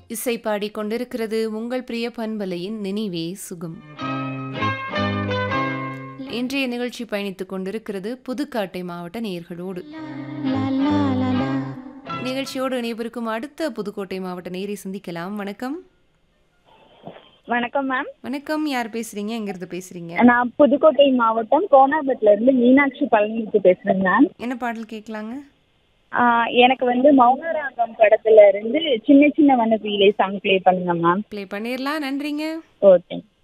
இசை பாடிக் கொண்டிருக்கிறது உங்கள் பிரிய பண்பலையின் நினைவே சுகம் இன்றைய நிகழ்ச்சி பயணித்துக் கொண்டிருக்கிறது புதுக்காட்டை மாவட்ட நேயர்களோடு நிகழ்ச்சியோடு இணைப்பிருக்கும் அடுத்த புதுக்கோட்டை மாவட்ட நேரை சந்திக்கலாம் வணக்கம் வணக்கம் மேம் வணக்கம் யார் பேசுறீங்க எங்கிருந்து பேசுறீங்க நான் புதுக்கோட்டை மாவட்டம் கோனாபட்ல இருந்து மீனாட்சி பழனிக்கு பேசுறேன் மேம் என்ன பாடல் கேட்கலாங்க ஆஹ் எனக்கு வந்து மௌனராகம் படத்துல இருந்து சின்ன சின்ன வனவியிலே சாங் ப்ளே பண்ணுங்க மேம் ப்ளே பண்ணிடலாம் நன்றிங்க ஓகே